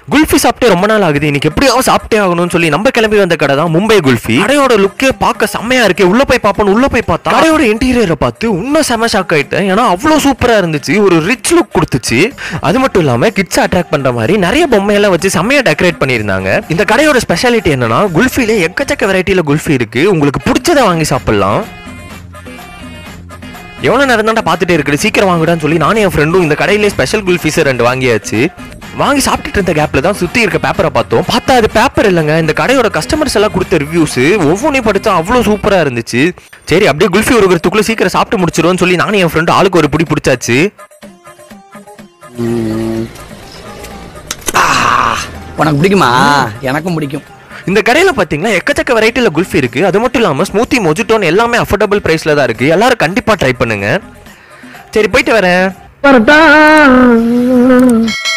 குல்ஃபி சாப்பிட்டே ரொம்ப நாள் ஆகுது இன்னைக்கு எப்படியாவது சாப்பிட்டே ஆகணும்னு சொல்லி நம்ம கிளம்பி வந்த கடை தான் மும்பை குல்ஃபி கடையோட லுக்கே பார்க்க செம்மையா இருக்கு உள்ள போய் பார்ப்போம் உள்ள போய் பார்த்தா கடையோட இன்டீரியரை பார்த்து இன்னும் செம ஷாக் ஆயிட்டேன் ஏன்னா அவ்வளோ சூப்பரா இருந்துச்சு ஒரு ரிச் லுக் கொடுத்துச்சு அது மட்டும் இல்லாம கிட்ஸ் அட்ராக்ட் பண்ற மாதிரி நிறைய பொம்மையெல்லாம் வச்சு செம்மையா டெக்கரேட் பண்ணியிருந்தாங்க இந்த கடையோட ஸ்பெஷாலிட்டி என்னன்னா குல்ஃபில எக்கச்சக்க வெரைட்டியில குல்ஃபி இருக்கு உங்களுக்கு பிடிச்சதை வாங்கி சாப்பிடலாம் எவ்வளோ நேரம் தான்டா பார்த்துட்டே இருக்குது சீக்கிரம் வாங்குடான்னு சொல்லி நானும் என் ஃப்ரெண்டும் இந்த கடையிலே ஸ்பெஷல் குல்ஃபீஸை ரெண்டு வாங்கியாச்சு வாங்கி சாப்பிட்டுட்டு இருந்த கேப்ல தான் சுத்தி இருக்க பேப்பரை பார்த்தோம் பார்த்தா அது பேப்பர் இல்லைங்க இந்த கடையோட கஸ்டமர்ஸ் எல்லாம் கொடுத்த ரிவ்யூஸ் ஒவ்வொன்றையும் படிச்சா அவ்வளோ சூப்பரா இருந்துச்சு சரி அப்படியே குல்ஃபி உருகிறதுக்குள்ள சீக்கிரம் சாப்பிட்டு முடிச்சிருவோம்னு சொல்லி நானும் என் ஃப்ரெண்டு ஆளுக்கு ஒரு பிடி பிடிச்சாச்சு உனக்கு பிடிக்குமா எனக்கும் பிடிக்கும் இந்த கடையில பாத்தீங்கன்னா எக்கச்சக்க வெரைட்டில குல்ஃபி இருக்கு அது மட்டும் இல்லாம ஸ்மூத்தி மொஜிட்டோன் எல்லாமே அஃபோர்டபுள் பிரைஸ்ல தான் இருக்கு எல்லாரும் கண்டிப்பா ட்ரை பண்ணுங்க சரி போயிட்டு வரேன்